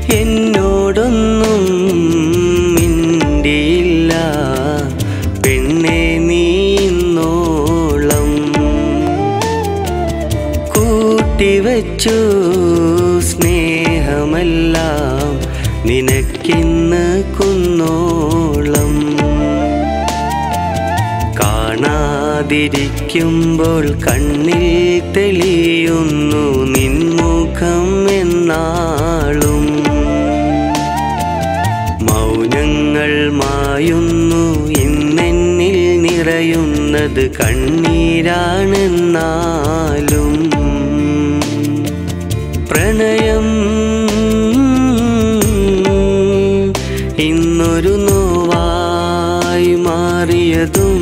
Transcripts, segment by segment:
എന്നോടൊന്നും മിണ്ടിയില്ല പെണ്ണെ നീന്നോളം കൂട്ടിവച്ചു സ്നേഹമെല്ലാം നിനക്കിന്ന് കുന്നോളം കാണാതിരിക്കുമ്പോൾ കണ്ണിൽ തെളിയുന്നു നിൻമുഖം എന്നാളും മൗനങ്ങൾ മായുന്നു ഇന്നെന്നിൽ നിറയുന്നത് കണ്ണീരാണെന്നാലും പ്രണയം ഇന്നൊരു നോവായി മാറിയതും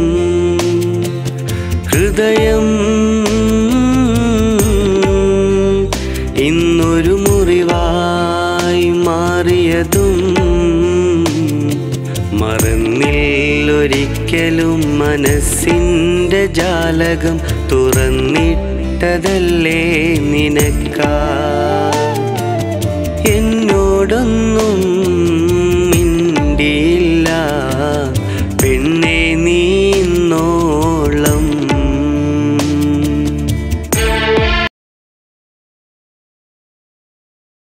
ഹൃദയം ഇന്നൊരു മുറിവായി മാറിയതും മറന്നില്ലൊരിക്കലും മനസ്സിൻ്റെ ജാലകം തുറന്നിട്ടതല്ലേ നിനക്കാ എന്നോടൊന്നും